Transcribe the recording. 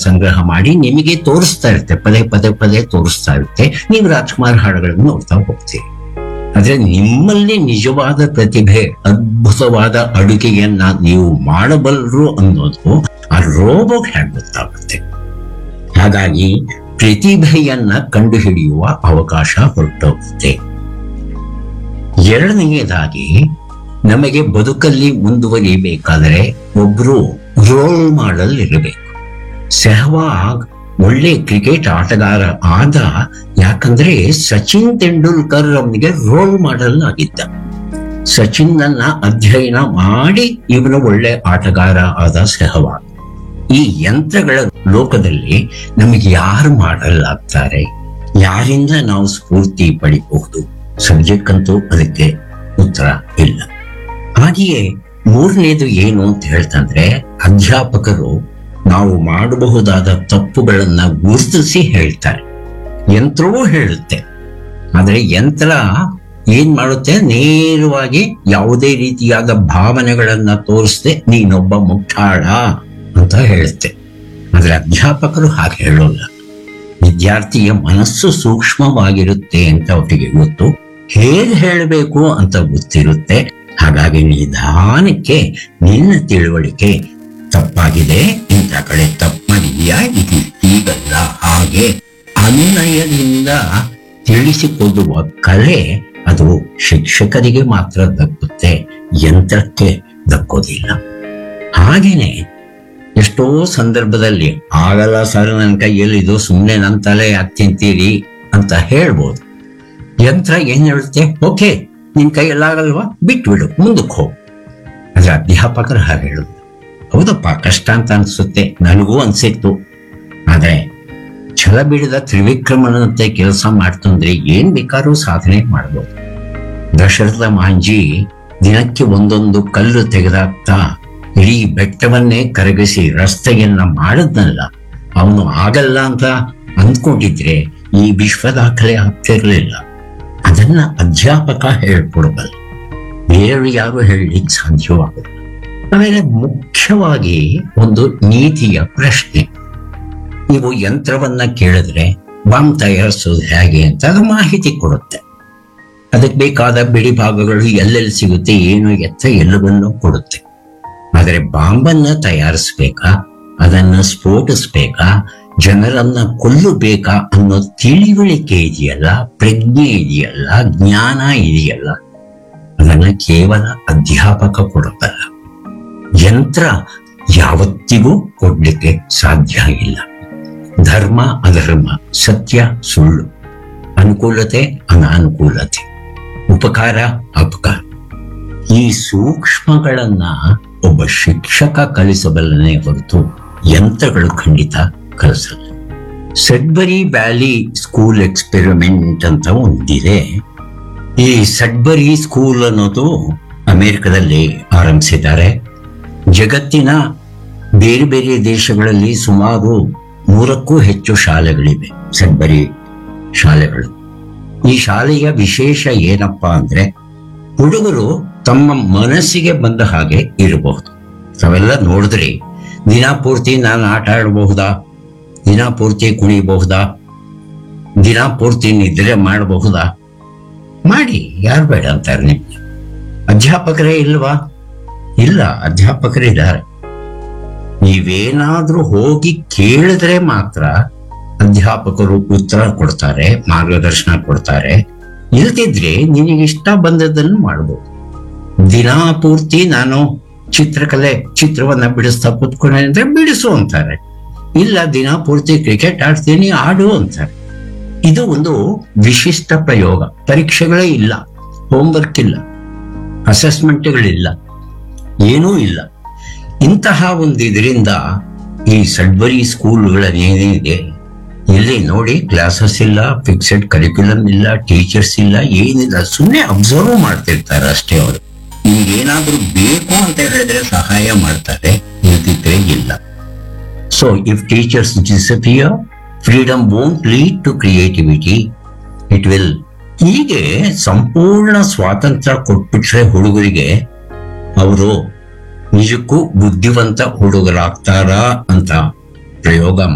ಸಂಗ್ರಹ ಮಾಡಿ ನಿಮಗೆ ತೋರಿಸ್ತಾ ಇರುತ್ತೆ ಪದೇ ಪದೇ ಪದೇ ತೋರಿಸ್ತಾ ಇರುತ್ತೆ ನೀವು ರಾಜ್ಕುಮಾರ್ ಹಾಡುಗಳನ್ನು ನೋಡ್ತಾ ಹೋಗ್ತೀರಿ ಆದ್ರೆ ನಿಮ್ಮಲ್ಲಿ ನಿಜವಾದ ಪ್ರತಿಭೆ ಅದ್ಭುತವಾದ ಅಡುಗೆಯನ್ನ ನೀವು ಮಾಡಬಲ್ಲರು ಅನ್ನೋದು ಆ ರೋಬೋಗೆ ಹೇಗೆ ಗೊತ್ತಾಗುತ್ತೆ ಹಾಗಾಗಿ ಪ್ರತಿಭೆಯನ್ನ ಕಂಡುಹಿಡಿಯುವ ಅವಕಾಶ ಹೊರಟೋಗುತ್ತೆ ಎರಡನೆಯದಾಗಿ ನಮಗೆ ಬದುಕಲ್ಲಿ ಮುಂದುವರಿಬೇಕಾದರೆ ಒಬ್ರು ರೋಲ್ ಮಾಡಲ್ ಇರಬೇಕು ಸೆಹವಾಗ್ ಒಳ್ಳೆ ಕ್ರಿಕೆಟ್ ಆಟಗಾರ ಆದ ಯಾಕಂದ್ರೆ ಸಚಿನ್ ತೆಂಡೂಲ್ಕರ್ ಅವನಿಗೆ ರೋಲ್ ಮಾಡಲ್ ಆಗಿದ್ದ ಸಚಿನ್ ನನ್ನ ಅಧ್ಯಯನ ಮಾಡಿ ಇವನು ಒಳ್ಳೆ ಆಟಗಾರ ಆದ ಸೆಹವಾಗ್ ಈ ಯಂತ್ರಗಳ ಲೋಕದಲ್ಲಿ ನಮಗೆ ಯಾರು ಮಾಡಲ್ ಆಗ್ತಾರೆ ಯಾರಿಂದ ನಾವು ಸ್ಫೂರ್ತಿ ಪಡಿಬಹುದು ಸದ್ಯಕ್ಕಂತೂ ಅದಕ್ಕೆ ಉತ್ತರ ಇಲ್ಲ ಹಾಗೆಯೇ ಮೂರನೇದು ಏನು ಅಂತ ಹೇಳ್ತಂದ್ರೆ ಅಧ್ಯಾಪಕರು ನಾವು ಮಾಡಬಹುದಾದ ತಪ್ಪುಗಳನ್ನ ಗುರುತಿಸಿ ಹೇಳ್ತಾರೆ ಯಂತ್ರವೂ ಹೇಳುತ್ತೆ ಆದ್ರೆ ಯಂತ್ರ ಏನ್ ಮಾಡುತ್ತೆ ನೇರವಾಗಿ ಯಾವುದೇ ರೀತಿಯಾದ ಭಾವನೆಗಳನ್ನ ತೋರಿಸದೆ ನೀನೊಬ್ಬ ಮುಟ್ಟಾಳ ಅಂತ ಹೇಳುತ್ತೆ ಆದ್ರೆ ಅಧ್ಯಾಪಕರು ಹಾಗೆ ಹೇಳೋಲ್ಲ ವಿದ್ಯಾರ್ಥಿಯ ಮನಸ್ಸು ಸೂಕ್ಷ್ಮವಾಗಿರುತ್ತೆ ಅಂತ ಅವರಿಗೆ ಗೊತ್ತು ಹೇಗೆ ಹೇಳಬೇಕು ಅಂತ ಗೊತ್ತಿರುತ್ತೆ ಹಾಗಾಗಿ ನಿಧಾನಕ್ಕೆ ನಿನ್ನ ತಿಳುವಳಿಕೆ ತಪ್ಪಾಗಿದೆ ಇಂಥ ಕಡೆ ತಪ್ಪು ಮಾಡಿದ್ಯಾ ಇದು ಹೀಗಲ್ಲ ಹಾಗೆ ಅನುನಯದಿಂದ ತಿಳಿಸಿಕೊಡುವ ಕಲೆ ಅದು ಶಿಕ್ಷಕರಿಗೆ ಮಾತ್ರ ದಕ್ಕುತ್ತೆ ಯಂತ್ರಕ್ಕೆ ದಕ್ಕೋದಿಲ್ಲ ಹಾಗೇನೆ ಎಷ್ಟೋ ಸಂದರ್ಭದಲ್ಲಿ ಆಗಲ್ಲ ಸರ್ ನನ್ನ ಕೈಯಲ್ಲಿ ಇದು ಸುಮ್ಮನೆ ನನ್ನ ತಲೆ ಯಾಕೆ ತಿಂತೀರಿ ಅಂತ ಹೇಳ್ಬೋದು ಯಂತ್ರ ಏನ್ ಹೇಳುತ್ತೆ ಓಕೆ ನಿನ್ ಕೈಯಲ್ಲಾಗಲ್ವಾ ಬಿಟ್ಬಿಡು ಮುಂದಕ್ಕೆ ಹೋಗು ಆದ್ರೆ ಅಧ್ಯಾಪಕರು ಹಾಗೆ ಹೇಳುದು ಹೌದಪ್ಪ ಕಷ್ಟ ಅಂತ ಅನ್ಸುತ್ತೆ ನನಗೂ ಅನ್ಸಿತ್ತು ಆದ್ರೆ ಛಲ ಬಿಡದ ತ್ರಿವಿಕ್ರಮನಂತೆ ಕೆಲಸ ಮಾಡ್ತಂದ್ರೆ ಏನ್ ಬೇಕಾದ್ರೂ ಸಾಧನೆ ಮಾಡ್ಬೋದು ದಶರಥ ಮಾಂಜಿ ದಿನಕ್ಕೆ ಒಂದೊಂದು ಕಲ್ಲು ತೆಗೆದಾಕ್ತಾ ಇಡೀ ಬೆಟ್ಟವನ್ನೇ ಕರಗಿಸಿ ರಸ್ತೆಯನ್ನ ಮಾಡದ್ನಲ್ಲ ಅವನು ಆಗಲ್ಲ ಅಂತ ಅಂದ್ಕೊಂಡಿದ್ರೆ ಈ ವಿಶ್ವ ದಾಖಲೆ ಆಗ್ತಿರ್ಲಿಲ್ಲ ಅದನ್ನ ಅಧ್ಯಾಪಕ ಹೇಳ್ಕೊಡ್ಬಲ್ಲ ಬೇರೆ ಯಾರು ಹೇಳಲಿಕ್ಕೆ ಸಾಧ್ಯವಾಗಲ್ಲ ಆಮೇಲೆ ಮುಖ್ಯವಾಗಿ ಒಂದು ನೀತಿಯ ಪ್ರಶ್ನೆ ನೀವು ಯಂತ್ರವನ್ನ ಕೇಳಿದ್ರೆ ಬಾಂಬ್ ತಯಾರಿಸೋದು ಹೇಗೆ ಅಂತ ಅದು ಮಾಹಿತಿ ಕೊಡುತ್ತೆ ಅದಕ್ಕೆ ಬೇಕಾದ ಬಿಡಿ ಭಾಗಗಳು ಎಲ್ಲೆಲ್ಲಿ ಸಿಗುತ್ತೆ ಏನು ಎತ್ತ ಎಲ್ಲವನ್ನೂ ಕೊಡುತ್ತೆ ಆದರೆ ಬಾಂಬನ್ನ ತಯಾರಿಸ್ಬೇಕಾ ಅದನ್ನ ಸ್ಫೋಟಿಸ್ಬೇಕಾ ಜನರನ್ನ ಕೊಲ್ಲಬೇಕಾ ಅನ್ನೋ ತಿಳಿವಳಿಕೆ ಇದೆಯಲ್ಲ ಪ್ರಜ್ಞೆ ಇದೆಯಲ್ಲ ಜ್ಞಾನ ಇದೆಯಲ್ಲ ಅದನ್ನ ಕೇವಲ ಅಧ್ಯಾಪಕ ಕೊಡಬಲ್ಲ ಯಂತ್ರ ಯಾವತ್ತಿಗೂ ಕೊಡ್ಲಿಕ್ಕೆ ಸಾಧ್ಯ ಇಲ್ಲ ಧರ್ಮ ಅಧರ್ಮ ಸತ್ಯ ಸುಳ್ಳು ಅನುಕೂಲತೆ ಅನಾನುಕೂಲತೆ ಉಪಕಾರ ಅಪಕಾರ ಈ ಸೂಕ್ಷ್ಮಗಳನ್ನ ಒಬ್ಬ ಶಿಕ್ಷಕ ಕಲಿಸಬಲ್ಲನೆ ಹೊರತು ಯಂತ್ರಗಳು ಖಂಡಿತ ಕಲಿಸಲ್ಲ ಸಡ್ಬರಿ ವ್ಯಾಲಿ ಸ್ಕೂಲ್ ಎಕ್ಸ್ಪೆರಿಮೆಂಟ್ ಅಂತ ಒಂದಿದೆ ಈ ಸಡ್ಬರಿ ಸ್ಕೂಲ್ ಅನ್ನೋದು ಅಮೆರಿಕದಲ್ಲಿ ಆರಂಭಿಸಿದ್ದಾರೆ ಜಗತ್ತಿನ ಬೇರೆ ಬೇರೆ ದೇಶಗಳಲ್ಲಿ ಸುಮಾರು ನೂರಕ್ಕೂ ಹೆಚ್ಚು ಶಾಲೆಗಳಿವೆ ಸಡ್ಬರಿ ಶಾಲೆಗಳು ಈ ಶಾಲೆಯ ವಿಶೇಷ ಏನಪ್ಪಾ ಅಂದ್ರೆ ಹುಡುಗರು ತಮ್ಮ ಮನಸ್ಸಿಗೆ ಬಂದ ಹಾಗೆ ಇರಬಹುದು ತಾವೆಲ್ಲ ನೋಡಿದ್ರಿ ದಿನ ಪೂರ್ತಿ ನಾನು ಆಟ ಆಡಬಹುದಾ ದಿನ ಪೂರ್ತಿ ಕುಣಿಬಹುದಾ ದಿನ ಪೂರ್ತಿ ನಿದ್ರೆ ಮಾಡಬಹುದಾ ಮಾಡಿ ಯಾರು ಬೇಡ ಅಂತಾರೆ ನಿಮ್ಗೆ ಅಧ್ಯಾಪಕರೇ ಇಲ್ವಾ ಇಲ್ಲ ಅಧ್ಯಾಪಕರಿದ್ದಾರೆ ನೀವೇನಾದ್ರೂ ಹೋಗಿ ಕೇಳಿದ್ರೆ ಮಾತ್ರ ಅಧ್ಯಾಪಕರು ಉತ್ತರ ಕೊಡ್ತಾರೆ ಮಾರ್ಗದರ್ಶನ ಕೊಡ್ತಾರೆ ಇಲ್ದಿದ್ರೆ ನಿನಗೆ ಇಷ್ಟ ಬಂದದನ್ನು ಮಾಡ್ಬೋದು ದಿನ ಪೂರ್ತಿ ನಾನು ಚಿತ್ರಕಲೆ ಚಿತ್ರವನ್ನ ಬಿಡಿಸ್ತಾ ಕೂತ್ಕೊಂಡೆ ಅಂದ್ರೆ ಬಿಡಿಸು ಅಂತಾರೆ ಇಲ್ಲ ದಿನ ಪೂರ್ತಿ ಕ್ರಿಕೆಟ್ ಆಡ್ತೀನಿ ಆಡು ಅಂತಾರೆ ಇದು ಒಂದು ವಿಶಿಷ್ಟ ಪ್ರಯೋಗ ಪರೀಕ್ಷೆಗಳೇ ಇಲ್ಲ ಹೋಮ್ವರ್ಕ್ ಇಲ್ಲ ಅಸೆಸ್ಮೆಂಟ್ಗಳಿಲ್ಲ ಏನೂ ಇಲ್ಲ ಇಂತಹ ಒಂದು ಇದರಿಂದ ಈ ಸಡ್ಬರಿ ಸ್ಕೂಲ್ಗಳನ್ನೇನಿದೆ ಇಲ್ಲಿ ನೋಡಿ ಕ್ಲಾಸಸ್ ಇಲ್ಲ ಫಿಕ್ಸೆಡ್ ಕರಿಕ್ಯುಲಮ್ ಇಲ್ಲ ಟೀಚರ್ಸ್ ಇಲ್ಲ ಏನಿಲ್ಲ ಸುಮ್ಮನೆ ಅಬ್ಸರ್ವ್ ಮಾಡ್ತಿರ್ತಾರೆ ಅಷ್ಟೇ ಅವರು ನಿಮ್ಗೆ ಏನಾದ್ರೂ ಬೇಕು ಅಂತ ಹೇಳಿದ್ರೆ ಸಹಾಯ ಮಾಡ್ತಾರೆ ಇಲ್ದಿದ್ರೆ ಇಲ್ಲ so if teachers disappear freedom won't lead to creativity it will ಹೀಗೆ ಸಂಪೂರ್ಣ ಸ್ವಾತಂತ್ರ್ಯ ಕೊಟ್ಬಿಟ್ರೆ ಹುಡುಗರಿಗೆ ಅವರು ನಿಜಕ್ಕೂ ಬುದ್ಧಿವಂತ ಹುಡುಗರಾಗ್ತಾರಾ ಅಂತ ಪ್ರಯೋಗ